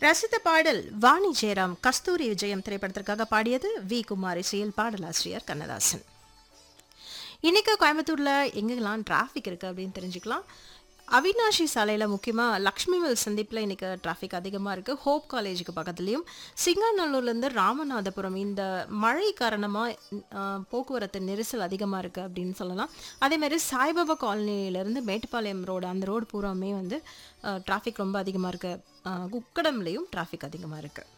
ரசித்த பாடல் வாணி ஜெயராம் கஸ்தூரி விஜயம் திரைப்படத்திற்காக பாடியது வி குமார் இசையில் பாடலாசிரியர் கண்ணதாசன் இன்னைக்கு கோயம்புத்தூர்ல எங்கெல்லாம் டிராஃபிக் இருக்கு அப்படின்னு தெரிஞ்சுக்கலாம் அவினாஷி சாலையில் முக்கியமாக லக்ஷ்மிவில் சந்திப்பில் இன்னைக்கு டிராஃபிக் அதிகமாக இருக்குது ஹோப் காலேஜுக்கு பக்கத்துலேயும் சிங்காநல்லூர்லேருந்து ராமநாதபுரம் இந்த மழை காரணமாக போக்குவரத்து நெரிசல் அதிகமாக இருக்குது அப்படின்னு சொல்லலாம் அதேமாதிரி சாய்பாபா காலனியிலேருந்து மேட்டுப்பாளையம் ரோடு அந்த ரோடு பூராமே வந்து டிராஃபிக் ரொம்ப அதிகமாக இருக்குது குக்கடம்லேயும் டிராஃபிக் அதிகமாக இருக்குது